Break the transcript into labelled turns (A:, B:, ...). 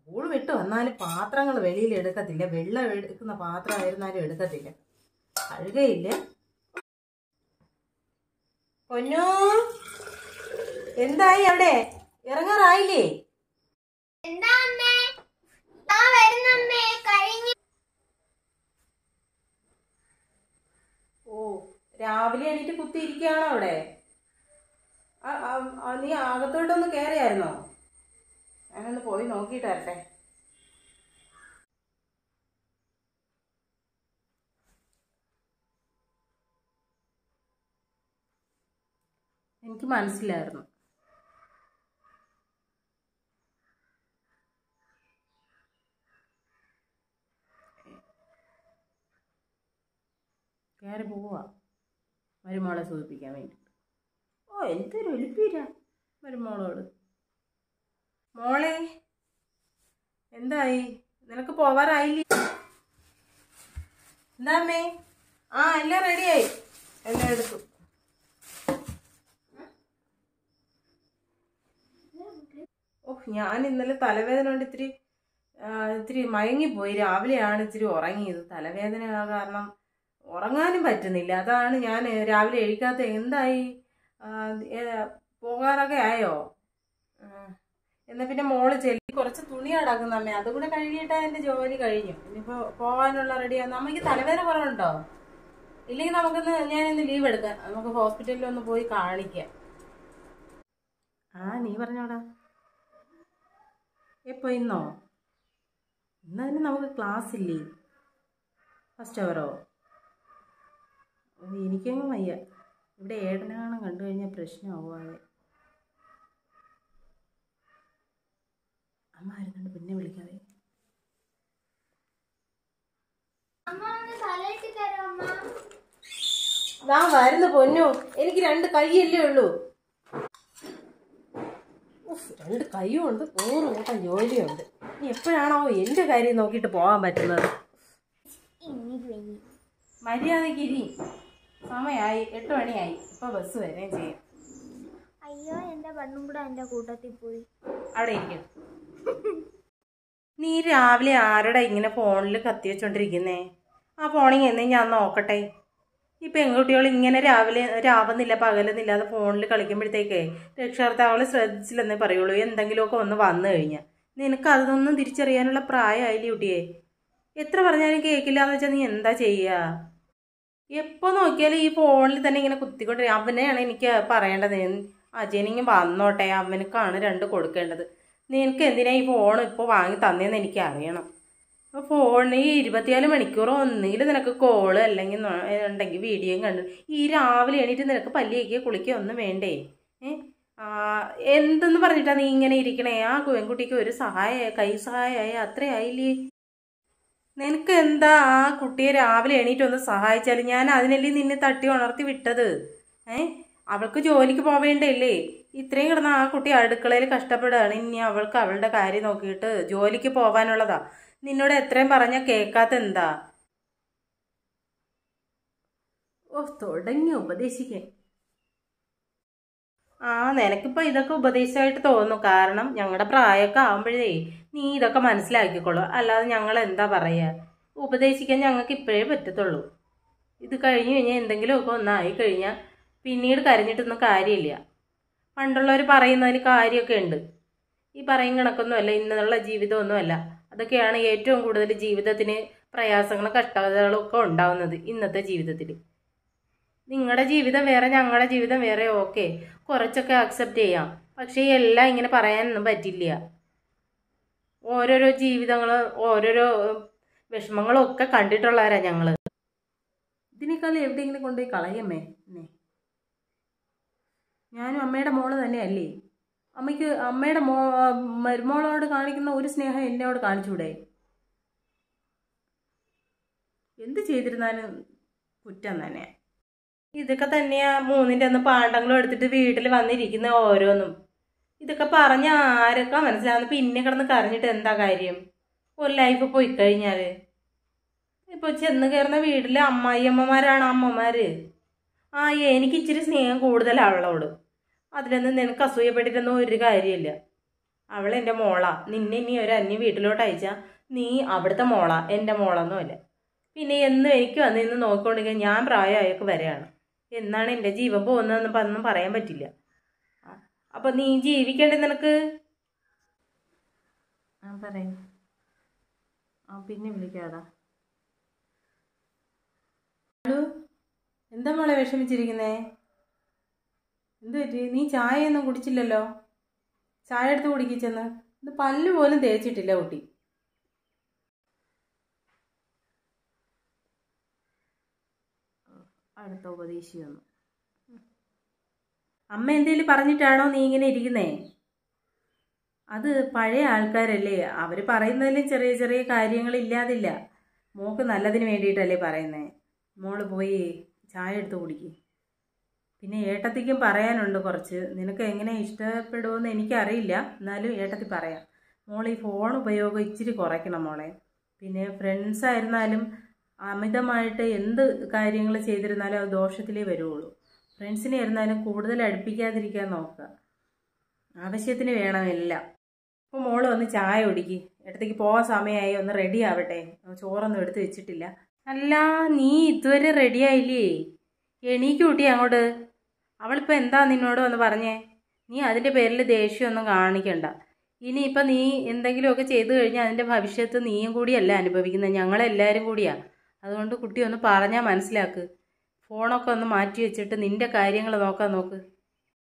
A: school വിട്ട് വന്നാലും പാത്രങ്ങൾ വെളിയിൽ എടുക്കത്തില്ല വെള്ളം എടുക്കുന്ന പാത്രമായിരുന്നാലും എടുക്കത്തില്ല കഴുകയില്ല പൊന്നു എന്തായി അവിടെ ഇറങ്ങാറായില്ലേ
B: എന്താ അമ്മേ ആ വരുന്നമ്മേ കഴിഞ്ഞു
A: ഓ രാവിലെ എണീറ്റ് കുത്തിയിരിക്കുകയാണോ അവിടെ ആ, ആ, ആ, നീ അകത്തോട്ടൊന്ന് കയറിയായിരുന്നോ ഞാനൊന്ന് പോയി നോക്കിയിട്ട് വരട്ടെ എനിക്ക് മനസ്സിലായിരുന്നു കയറി പോവാ മരുമോളെ സൂചിപ്പിക്കാൻ വേണ്ടി ഓ എന്തൊരു ഒലിപ്പീര മരുമോളോട് മോളെ എന്തായി നിനക്ക് പോവാറായില്ലേ എന്താ അമ്മേ ആ എല്ലാം റെഡിയായി എല്ലാം എടുത്തു ഓ ഞാൻ ഇന്നലെ തലവേദന കൊണ്ട് ഇത്തിരി ആ, ഇത്തിരി മയങ്ങിപ്പോയി രാവിലെയാണ് ഇത്തിരി ഉറങ്ങിയത് തലവേദന കാരണം ഉറങ്ങാനും പറ്റുന്നില്ല അതാണ് ഞാൻ രാവിലെ എഴുക്കാത്ത എന്തായി ആ, ഏ, പോകാറൊക്കെ ആയോ ആ, എന്നാ പിന്നെ മോള് ചെല്ലി കുറച്ച് തുണി അടക്കുന്ന അമ്മ അതും കൂടെ കഴുകിയിട്ട് എന്റെ ജോലി കഴിഞ്ഞു ഇനിയിപ്പോ പോകാനുള്ള റെഡിയാണ് അമ്മയ്ക്ക് തലവേദന കുറവുണ്ടോ ഇല്ലെങ്കിൽ നമുക്കൊന്ന് ഞാൻ ഇന്ന് ലീവ് എടുക്കാം നമുക്ക് ഹോസ്പിറ്റലിൽ ഒന്ന് പോയി കാണിക്കാം ആ നീ പറഞ്ഞോടാ എപ്പോ ഇന്നോ ഇന്നതിന് നമുക്ക് ക്ലാസ് ഇല്ലേ ഫസ്റ്റ് അവറോ ഓ, എനിക്കങ്ങ് വയ്യ ഇവിടെ ഏടനാണം കണ്ടു കഴിഞ്ഞാൽ പ്രശ്നമാവാതെ അമ്മ ആയിരുന്നുണ്ട് പിന്നെ വിളിക്കാതെ
B: അമ്മ ഒന്ന് തലയിട്ട് തരോ അമ്മ
A: ദാ വരുന്നു പൊന്നു എനിക്ക് രണ്ട് കൈയല്ലേ ഉള്ളൂ ഉഫ്, രണ്ട് കൈയും ഉണ്ട് നൂറ് കൂട്ടം ജോലിയുണ്ട് ഇനി എപ്പോഴാണോ എൻ്റെ കാര്യം നോക്കിയിട്ട് പോകാൻ പറ്റുന്നത്
B: ഇനി വരി
A: മര്യാദയ്ക്ക് ഇരി സമയമായി എട്ട് മണിയായി ഇപ്പൊ ബസ് വരികയും ചെയ്യും
B: അയ്യോ എന്റെ പെണ്ണും കൂടെ എന്റെ കൂട്ടത്തിൽ പോയി
A: അവിടെ ഇരിക്കും നീ രാവിലെ ആരോടാ ഇങ്ങനെ ഫോണിൽ കത്തി വെച്ചോണ്ടിരിക്കുന്നേ ആ ഫോണിങ് എന്നേ ഞാൻ നോക്കട്ടെ ഈ പെൺകുട്ടികൾ ഇങ്ങനെ രാവിലെ രാവുന്നില്ല പകലുന്നില്ലാതെ ഫോണിൽ കളിക്കുമ്പോഴത്തേക്കേ രക്ഷകർത്താക്കൾ ശ്രദ്ധിച്ചില്ലെന്നേ പറയുള്ളൂ എന്തെങ്കിലുമൊക്കെ ഒന്ന് വന്നു കഴിഞ്ഞാൽ നിനക്ക് അതൊന്നും തിരിച്ചറിയാനുള്ള പ്രായമായില്ലേ കുട്ടിയെ എത്ര പറഞ്ഞാലും കേൾക്കില്ല എന്ന് വെച്ചാൽ നീ എന്താ ചെയ്യുക എപ്പോൾ നോക്കിയാലും ഈ ഫോണിൽ തന്നെ ഇങ്ങനെ കുത്തിക്കൊണ്ടിരി അവനെയാണ് എനിക്ക് പറയേണ്ടത് അജയനിങ്ങ് വന്നോട്ടെ അവനക്കാണ് രണ്ട് കൊടുക്കേണ്ടത് നിനക്ക് എന്തിനാ ഈ ഫോൺ ഇപ്പോൾ വാങ്ങി തന്നേന്ന് എനിക്ക് അറിയണം അപ്പോൾ ഫോൺ ഈ ഇരുപത്തിനാല് മണിക്കൂർ ഒന്നുകിൽ നിനക്ക് കോള് അല്ലെങ്കിൽ നൊ- ഉണ്ടെങ്കിൽ വീഡിയോയും കണ്ടു ഈ രാവിലെ എണീറ്റ് നിനക്ക് പല്ലി വയ്ക്കുക കുളിക്കുക ഒന്നും വേണ്ടേ ഏ ആ, എന്തെന്ന് പറഞ്ഞിട്ടാ നീ ഇങ്ങനെ ഇരിക്കണേ ആ പെൺകുട്ടിക്ക് ഒരു സഹായ കൈ സഹായമായി അത്രയായില്ലേ നിനക്ക് എന്താ ആ കുട്ടിയെ രാവിലെ എണീറ്റ് ഒന്ന് സഹായിച്ചാൽ ഞാൻ അതിനല്ലേ നിന്നെ തട്ടി ഉണർത്തി വിട്ടത് ഏ അവൾക്ക് ജോലിക്ക് പോവേണ്ടല്ലേ ഇത്രയും കിടന്ന ആ കുട്ടി അടുക്കളയിൽ കഷ്ടപ്പെടുകയാണ് ഇനി അവൾക്ക് അവളുടെ കാര്യം നോക്കിയിട്ട് ജോലിക്ക് പോവാനുള്ളതാ നിന്നോട് എത്രയും പറഞ്ഞാൽ കേൾക്കാത്ത എന്താ ഓ തുടങ്ങി ഉപദേശിക്കാൻ ആ നിനക്കിപ്പോ ഇതൊക്കെ ഉപദേശമായിട്ട് തോന്നുന്നു കാരണം ഞങ്ങളുടെ പ്രായമൊക്കെ ആവുമ്പോഴേ നീ ഇതൊക്കെ മനസ്സിലാക്കിക്കോളൂ അല്ലാതെ ഞങ്ങൾ എന്താ പറയുക ഉപദേശിക്കാൻ ഞങ്ങൾക്ക് ഇപ്പോഴേ പറ്റത്തുള്ളൂ ഇത് കഴിഞ്ഞു കഴിഞ്ഞാൽ എന്തെങ്കിലുമൊക്കെ ഒന്നായി കഴിഞ്ഞാൽ പിന്നീട് കരഞ്ഞിട്ടൊന്നും കാര്യമില്ല പണ്ടുള്ളവർ പറയുന്നതിന് കാര്യമൊക്കെ ഉണ്ട് ഈ പറയും കണക്കൊന്നുമല്ല ഇന്നുള്ള ജീവിതമൊന്നുമല്ല അതൊക്കെയാണ് ഏറ്റവും കൂടുതൽ ജീവിതത്തിന് പ്രയാസങ്ങളും കഷ്ടതകളും ഒക്കെ ഉണ്ടാവുന്നത് ഇന്നത്തെ ജീവിതത്തിൽ നിങ്ങളുടെ ജീവിതം വേറെ ഞങ്ങളുടെ ജീവിതം വേറെ ഓക്കെ കുറച്ചൊക്കെ അക്സെപ്റ്റ് ചെയ്യാം പക്ഷേ എല്ലാം ഇങ്ങനെ പറയാനൊന്നും പറ്റില്ല ഓരോരോ ജീവിതങ്ങൾ ഓരോരോ ഉം, വിഷമങ്ങളും ഒക്കെ കണ്ടിട്ടുള്ളവരാ ഞങ്ങള് ഇതിനേക്കാളും എവിടെയെങ്കിലും കൊണ്ടുപോയി കളയമ്മേ എന്നെ ഞാനും അമ്മയുടെ മോള് തന്നെയല്ലേ അമ്മയ്ക്ക് അമ്മയുടെ മോ മരുമോളോട് കാണിക്കുന്ന ഒരു സ്നേഹം എന്നോട് കാണിച്ചൂടെ എന്ത് ചെയ്തിരുന്നാലും കുറ്റം തന്നെ ഇതൊക്കെ തന്നെയാ മൂന്നിൻ്റെ അന്ന് പാണ്ടങ്ങളും എടുത്തിട്ട് വീട്ടിൽ വന്നിരിക്കുന്ന ഓരോന്നും ഇതൊക്കെ പറഞ്ഞ ആരൊക്കെ മനസ്സിലാവുന്ന പിന്നെ കിടന്ന് കരഞ്ഞിട്ട് എന്താ കാര്യം ഒരു ലൈഫ് പോയി കഴിഞ്ഞാൽ ഇപ്പോൾ ചെന്ന് കയറുന്ന വീട്ടിലെ അമ്മായിയമ്മമാരാണ് അമ്മമാര് ആ എനിക്ക് ഇച്ചിരി സ്നേഹം കൂടുതലാണ് അവളോട് അതിലൊന്നും നിനക്ക് അസൂയപ്പെട്ടിട്ടൊന്നും ഒരു കാര്യമില്ല അവൾ എൻ്റെ മോളാ നിന്നെ ഇനി ഒരു അന്യ വീട്ടിലോട്ട് അയച്ചാൽ നീ അവിടുത്തെ മോളാ എൻ്റെ മോളൊന്നുമല്ല പിന്നെ എന്നും എനിക്ക് വന്ന് ഇന്ന് നോക്കിക്കൊണ്ടിരിക്കാൻ ഞാൻ പ്രായമായൊക്കെ വരെയാണ് എന്നാണ് എൻ്റെ ജീവൻ പോകുന്നതെന്ന് ഇപ്പം ഒന്നും പറയാൻ പറ്റില്ല ആ, അപ്പം നീ ജീവിക്കണ്ടേ നിനക്ക് ആ പറയും ആ പിന്നെ വിളിക്കാടാ ഹലോ എന്താ മോളെ വിഷമിച്ചിരിക്കുന്നേ എന്ത് പറ്റി നീ ചായയൊന്നും കുടിച്ചില്ലല്ലോ ചായ എടുത്ത് കുടിക്കിച്ചെന്ന് ഇത് പല്ല് പോലും തേച്ചിട്ടില്ല കുട്ടി അടുത്ത ഉപദേശി വന്നു അമ്മ എന്തേലും പറഞ്ഞിട്ടാണോ നീ ഇങ്ങനെ ഇരിക്കുന്നേ അത് പഴയ ആൾക്കാരല്ലേ അവർ പറയുന്നതിലും ചെറിയ ചെറിയ കാര്യങ്ങൾ ഇല്ലാതില്ല മോക്ക് നല്ലതിന് വേണ്ടിയിട്ടല്ലേ പറയുന്നേ മോള് പോയി ചായ എടുത്ത് കുടിക്ക് പിന്നെ ഏട്ടത്തിക്കും പറയാനുണ്ട് കുറച്ച് നിനക്ക് എങ്ങനെ ഇഷ്ടപ്പെടുമെന്ന് എനിക്കറിയില്ല എന്നാലും ഏട്ടത്തി പറയാം മോൾ ഈ ഫോൺ ഉപയോഗം ഇച്ചിരി കുറയ്ക്കണം മോളെ പിന്നെ ഫ്രണ്ട്സ് ആയിരുന്നാലും അമിതമായിട്ട് എന്ത് കാര്യങ്ങൾ ചെയ്തിരുന്നാലും അത് ദോഷത്തിലേ വരുള്ളൂ ഫ്രണ്ട്സിനെ ആയിരുന്നാലും കൂടുതൽ അടുപ്പിക്കാതിരിക്കാൻ നോക്കുക ആവശ്യത്തിന് വേണം എല്ലാം അപ്പോൾ മോള് വന്ന് ചായ കുടിക്ക് ഇടത്തേക്ക് പോകാൻ സമയമായി ഒന്ന് റെഡി ആവട്ടെ ചോറൊന്നും എടുത്ത് വെച്ചിട്ടില്ല അല്ല നീ ഇതുവരെ റെഡി ആയില്ലേ എണീക്ക് കുട്ടി അങ്ങോട്ട് അവളിപ്പോൾ എന്താ നിന്നോട് വന്ന് പറഞ്ഞേ നീ അതിൻ്റെ പേരിൽ ദേഷ്യമൊന്നും കാണിക്കണ്ട ഇനിയിപ്പോൾ നീ എന്തെങ്കിലുമൊക്കെ ചെയ്തു കഴിഞ്ഞാൽ അതിൻ്റെ ഭവിഷ്യത്ത് നീയും കൂടിയല്ല അനുഭവിക്കുന്നത് ഞങ്ങളെല്ലാവരും കൂടിയാ അതുകൊണ്ട് കുട്ടി ഒന്ന് പറഞ്ഞാൽ മനസ്സിലാക്ക് ഫോണൊക്കെ ഒന്ന് മാറ്റി വെച്ചിട്ട് നിൻ്റെ കാര്യങ്ങൾ നോക്കാൻ നോക്ക്